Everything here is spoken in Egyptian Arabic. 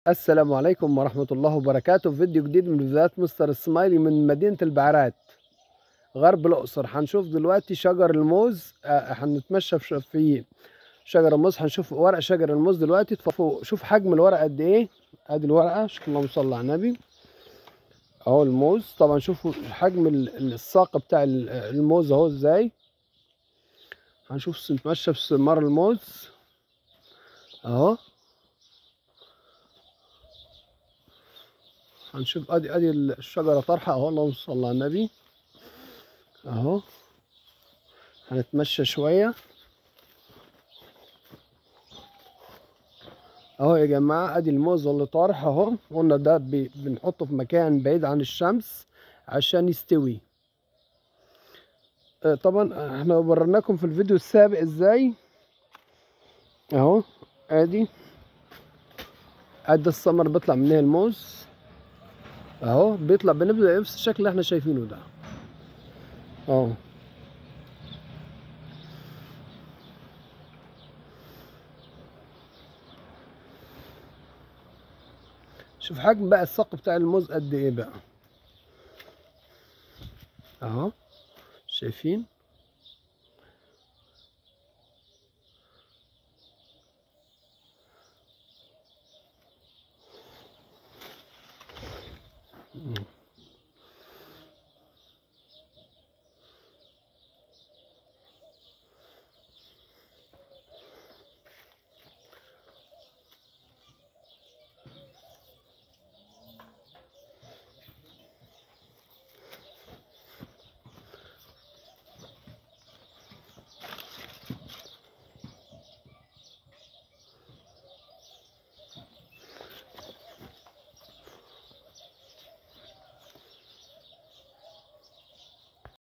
السلام عليكم ورحمة الله وبركاته في فيديو جديد من فيديوهات مستر سمايلي من مدينة البعرات غرب الأقصر هنشوف دلوقتي شجر الموز آه، هنتمشى في في شجر الموز هنشوف ورق شجر الموز دلوقتي تفوق شوف حجم الورقة قد ايه ادي الورقة شكرا اللهم صل على النبي اهو الموز طبعا شوفوا حجم ال- الساق بتاع ال- الموز اهو ازاي هنشوف نتمشى في ثمار الموز اهو هنشوف ادي ادي الشجره طرحه اهو اللهم صل على النبي اهو هنتمشى شويه اهو يا جماعه ادي الموز اللي طارح اهو قلنا ده بي- بنحطه في مكان بعيد عن الشمس عشان يستوي آه، طبعا احنا وريناكم في الفيديو السابق ازاي اهو ادي ادي الثمر بيطلع منها الموز اهو بيطلع بنبدا نفس الشكل اللي احنا شايفينه ده اهو شوف حجم بقى الساق بتاع الموز قد ايه بقى اهو شايفين